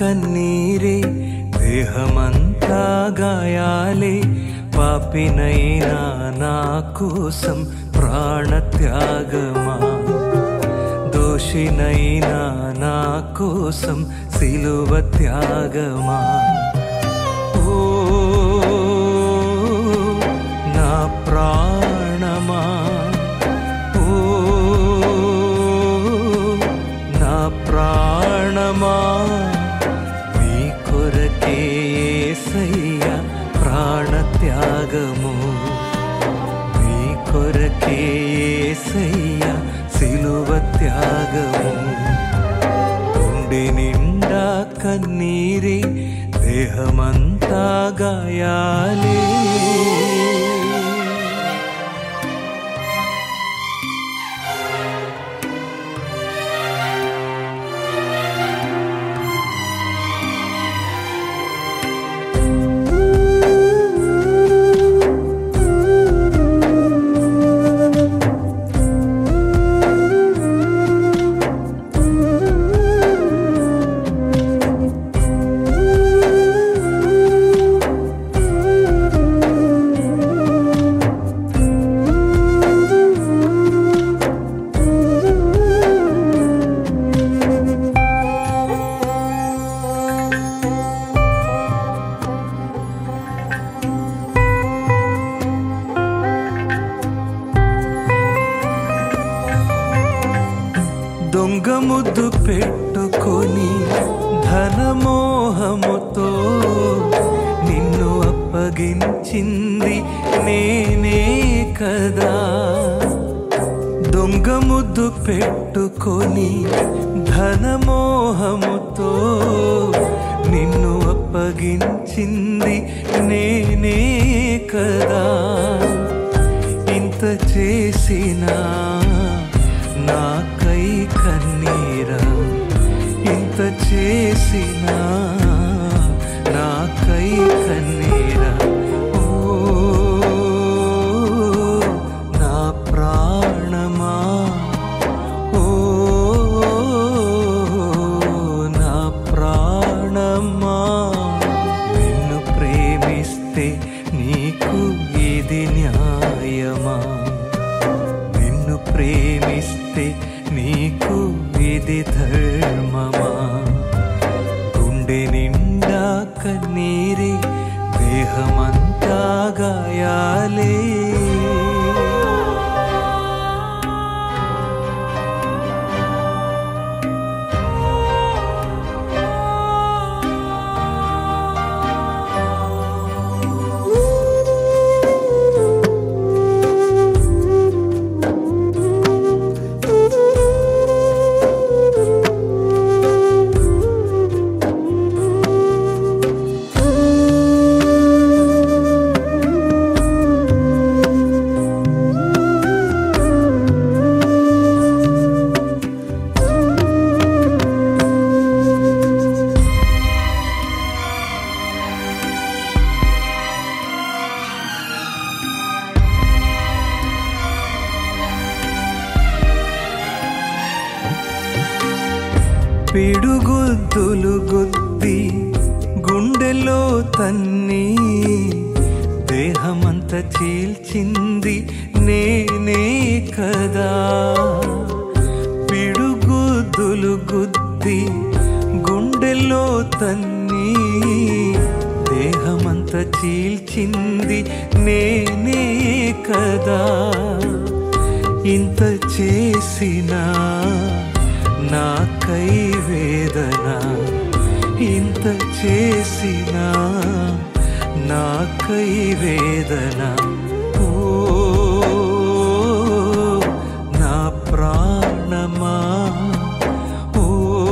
కన్నీరే దేహమంతా గాయాలే పాపినైనా నా కోసం ప్రాణత్యాగమా దోషినైనా నా కోసం సిలువ త్యాగమా ఓ నా ప్రాణమా ఓ నా ప్రాణమా నీ కొరకే యేసయ్య ప్రాణత్యాగము నీ కొరకే యేసయ్య సిలువ త్యాగము గుండె నిండా కన్నీరే దేహమంతా గాయాలే దొంగ ముద్దు పెట్టుకొని ధనమోహముతో నిన్ను అప్పగించింది నేనే కదా దొంగ ముద్దు పెట్టుకొని ధనమోహముతో నిన్ను అప్పగించింది నేనే కదా ఇంత చేసినా నాకై కన్నీరా ఇంత చేసినా నాకై కన్నీరా ఓ నా ప్రాణమా ఓ నా ప్రాణమా నిన్ను ప్రేమిస్తే నీకు ఇది న్యాయమా నిన్ను ప్రేమిస్తే నీకు ఇది ధర్మమా గుండె నిండా కన్నీరే దేహమంతా గాయాలే పిడుగుద్దులు గుద్ది గుండెలో తన్ని దేహమంత చీల్చింది నేనే కదా పిడుగుద్దులు గుద్ది గుండెలో తన్ని దేహమంత చీల్చింది నేనే కదా ఇంత చేసినా నాకై వేదన ఇంత చేసినా నాకై వేదన ఓ నా ప్రాణమా ఓ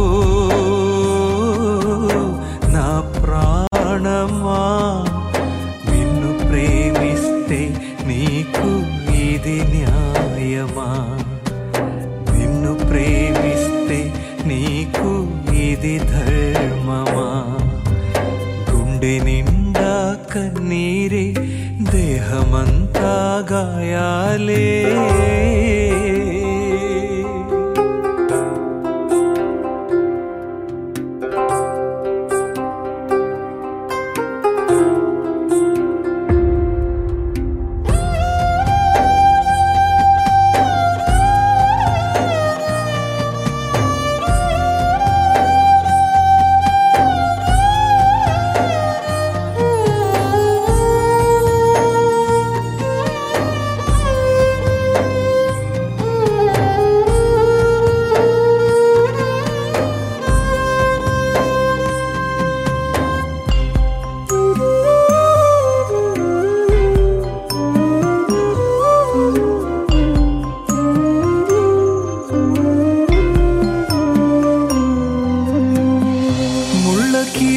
నా ప్రాణమా నిన్ను ప్రేమిస్తే నీకు ఇది న్యాయమా నిన్ను ప్రేమిస్తే నీకు ఇది ధర్మమా గుండె నిండా కన్నీరే దేహమంతా గాయాలే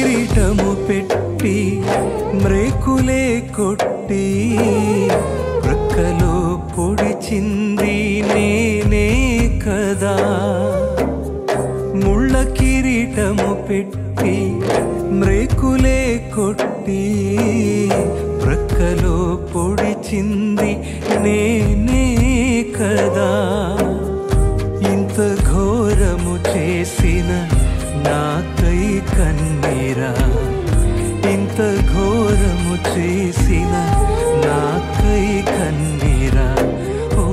కిరీటము పెట్టి మ్రేకులే కొట్టి ప్రక్కలో పొడిచింది నేనే కదా ముళ్ళ కిరీటము పెట్టి మ్రేకులే కొట్టి ప్రక్కలో పొడిచింది నేనే కదా ఇంత ఘోరము చేసిన నాకై కన్నీరా ఇంత ఘోరము చేసిన నాకై కన్నీరా ఓ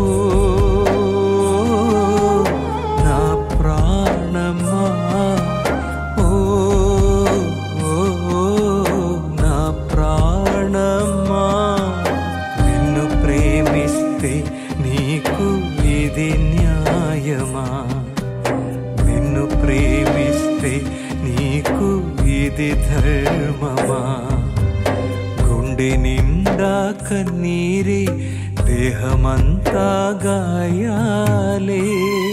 నా ప్రాణమా ఓ ఓ, నా ప్రాణమా నిన్ను ప్రేమిస్తే నీకు ఇది న్యాయమా నిన్ను ప్రేమిస్తే నీకు ఇది ధర్మమా గుండె నిండా కన్నీరే దేహమంతా గాయాలే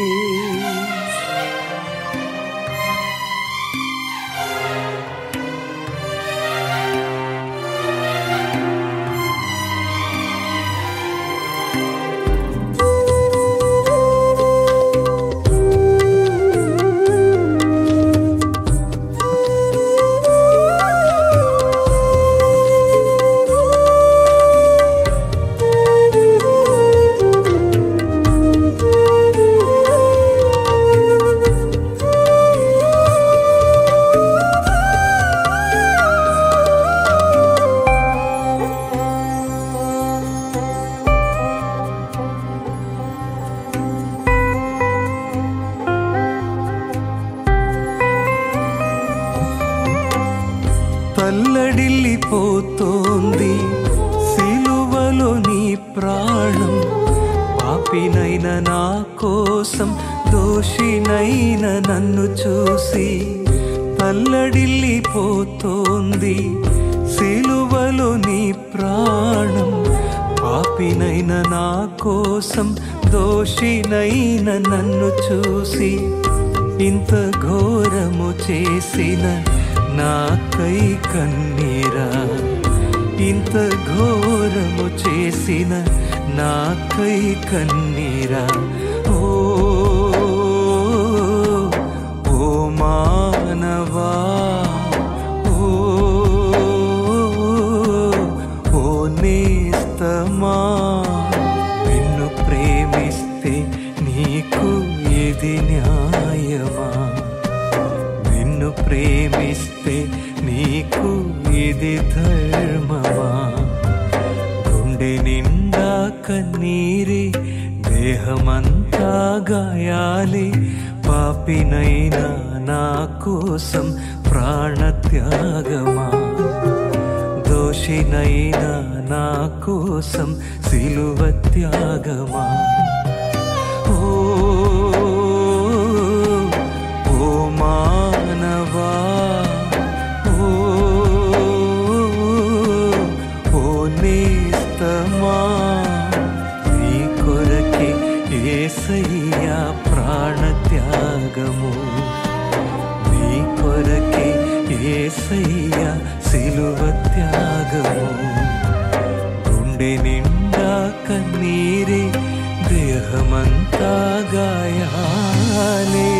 తల్లడిల్లిపోతోంది సిలువలో నీ ప్రాణం పాపినైన నా కోసం దోషినైన నన్ను చూసి తల్లడిల్లిపోతోంది సిలువలో నీ ప్రాణం పాపినైన నా కోసం దోషినైన నన్ను చూసి ఇంత ఘోరము చేసిన నాకై కన్నీరా ఇంత ఘోరము చేసిన నాకై కన్నీరా ఓ ఓ మానవా ఓ ఓ నేస్తమా నిన్ను ప్రేమిస్తే నీకు ఇది న్యాయమా నిన్ను ప్రేమిస్తే నీకు ఇది ధర్మమా గుండె నిండా కన్నీరే దేహమంతా గాయాలే పాపినైనా నా కోసం ప్రాణత్యాగమా దోషినైనా నా కోసం సిలువ త్యాగమా ఓ ఓ మానవా ఓ ఓ నేస్తమా నీ కొరకే ఏసయ్యా ప్రాణత్యాగము నీ కొరకే ఏసయ్యా సిలువ త్యాగము గుండె నిండా కన్నీరే దేహమంతా గాయాలే